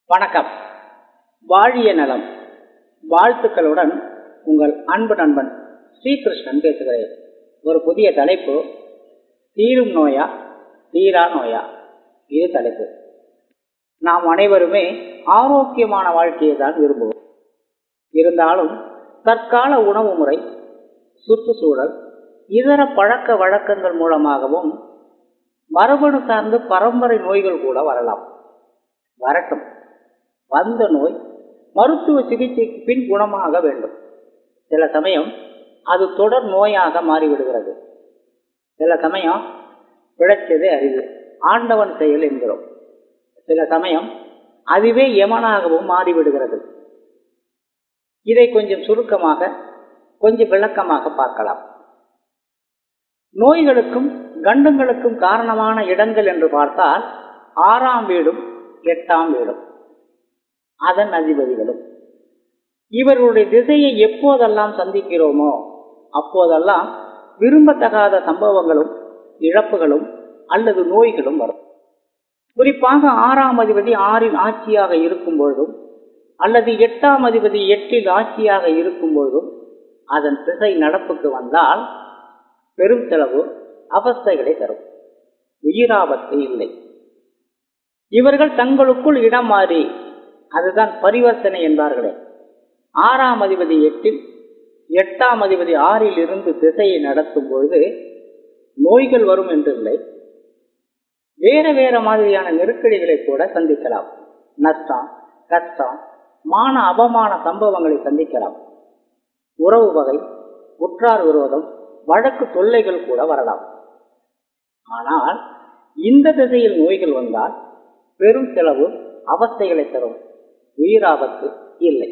வணக்கம் வாழிய நலம் வாழ்த்துக்களுடன் உங்கள் அன்பு நண்பன் ஸ்ரீகிருஷ்ணன் பேசுகிறேன் ஒரு புதிய தலைப்பு தீரும் நோயா தீரா நோயா இது தலைப்பு நாம் அனைவருமே ஆரோக்கியமான வாழ்க்கையை தான் விரும்புவோம் இருந்தாலும் தற்கால உணவு முறை சுற்றுச்சூழல் இதர பழக்க வழக்கங்கள் மூலமாகவும் மரபணு சார்ந்து பரம்பரை நோய்கள் கூட வரலாம் வரட்டும் வந்த நோய் மருத்துவ சிகிச்சைக்கு பின் குணமாக வேண்டும் சில சமயம் அது தொடர் நோயாக மாறிவிடுகிறது சில சமயம் பிழைச்சதே அறிவு ஆண்டவன் செயல் என்கிறோம் சில சமயம் அதுவே யமனாகவும் மாறிவிடுகிறது இதை கொஞ்சம் சுருக்கமாக கொஞ்சம் விளக்கமாக பார்க்கலாம் நோய்களுக்கும் கண்டங்களுக்கும் காரணமான இடங்கள் என்று பார்த்தால் ஆறாம் வீடும் எட்டாம் வீடும் அதன் அதிபதிகளும் இவர்களுடைய திசையை எப்போதெல்லாம் சந்திக்கிறோமோ அப்போதெல்லாம் விரும்பத்தகாத சம்பவங்களும் இழப்புகளும் அல்லது நோய்களும் வரும் குறிப்பாக ஆறாம் அதிபதி ஆறில் ஆட்சியாக இருக்கும் பொழுதும் அல்லது எட்டாம் அதிபதி எட்டில் ஆட்சியாக இருக்கும் பொழுதும் அதன் திசை நடப்புக்கு வந்தால் பெரும் செலவு அவஸ்தைகளை தரும் உயிராபத்து இல்லை இவர்கள் தங்களுக்குள் இடம் மாறி அதுதான் பரிவர்த்தனை என்பார்களே ஆறாம் அதிபதி எட்டில் எட்டாம் அதிபதி ஆறில் இருந்து திசையை நடத்தும் பொழுது நோய்கள் வரும் என்றில்லை வேற வேற மாதிரியான நெருக்கடிகளை கூட சந்திக்கலாம் நஷ்டம் கஷ்டம் மான அபமான சம்பவங்களை சந்திக்கலாம் உறவு வகை உற்றார் விரோதம் வழக்கு தொல்லைகள் கூட வரலாம் ஆனால் இந்த திசையில் நோய்கள் வந்தால் பெரும் செலவு அவஸ்தைகளை தரும் உயிராபத்து இல்லை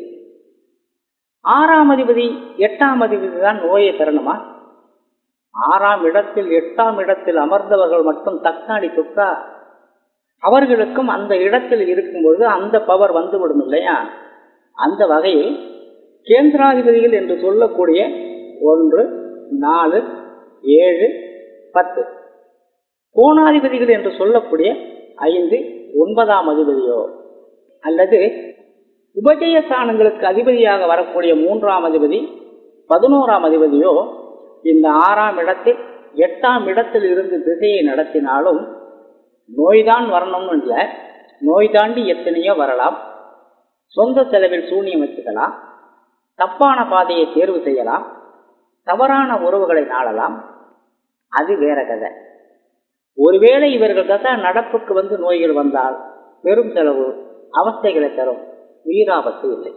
ஆறாம் அதிபதி எட்டாம் அதிபதி தான் நோயை தரணுமா ஆறாம் இடத்தில் எட்டாம் இடத்தில் அமர்ந்தவர்கள் மட்டும் தக்காளி தொக்கா அவர்களுக்கும் அந்த இடத்தில் இருக்கும் பொழுது அந்த பவர் வந்துவிடும் இல்லையா அந்த வகையில் கேந்திராதிபதிகள் என்று சொல்லக்கூடிய ஒன்று நாலு ஏழு பத்து கோணாதிபதிகள் என்று சொல்லக்கூடிய ஐந்து ஒன்பதாம் அதிபதியோ அல்லது உபஜய ஸ்தானங்களுக்கு அதிபதியாக வரக்கூடிய மூன்றாம் அதிபதி பதினோராம் அதிபதியோ இந்த ஆறாம் இடத்தில் எட்டாம் இடத்தில் இருந்து திசையை நடத்தினாலும் நோய்தான் வரணும்னு இல்லை நோய் தாண்டி எத்தனையோ வரலாம் சொந்த செலவில் சூன்யம் வச்சுக்கலாம் தப்பான பாதையை தேர்வு செய்யலாம் தவறான உறவுகளை நாடலாம் அது வேற கதை ஒருவேளை இவர்கள் தசா நடப்புக்கு வந்து நோய்கள் வந்தால் பெரும் செலவு அவஸ்தைகளை தரும் உயிராபத்து இல்லை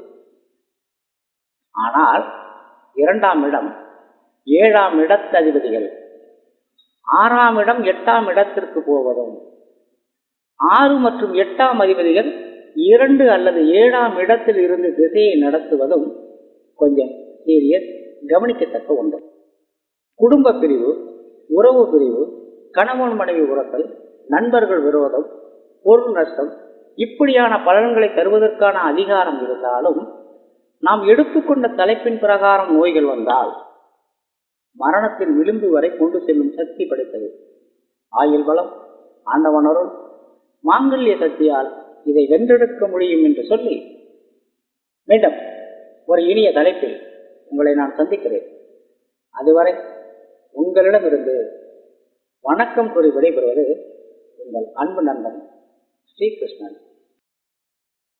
ஆனால் இரண்டாம் இடம் ஏழாம் இடத்ததிபதிகள் ஆறாம் இடம் எட்டாம் இடத்திற்கு போவதும் ஆறு மற்றும் எட்டாம் அதிபதிகள் இரண்டு அல்லது ஏழாம் இடத்தில் இருந்து திசையை நடத்துவதும் கொஞ்சம் சீரியஸ் கவனிக்கத்தக்க ஒன்று குடும்ப பிரிவு உறவு பிரிவு கணவன் மனைவி உறத்தல் நண்பர்கள் விரோதம் பொருள் நஷ்டம் இப்படியான பலன்களை தருவதற்கான அதிகாரம் இருந்தாலும் நாம் எடுத்துக்கொண்ட தலைப்பின் பிரகாரம் நோய்கள் வந்தால் மரணத்தின் விளிம்பு வரை கொண்டு செல்லும் சக்தி படைத்தது ஆயுள் பலம் ஆண்டவனருள் மாங்கல்ய சக்தியால் இதை வென்றெடுக்க முடியும் என்று சொல்லி மீண்டும் ஒரு இனிய தலைப்பில் உங்களை நான் சந்திக்கிறேன் அதுவரை உங்களிடமிருந்து வணக்கம் கூறி விடைபெறுவது உங்கள் அன்பு நண்பன் ஸ்ரீகிருஷ்ணன்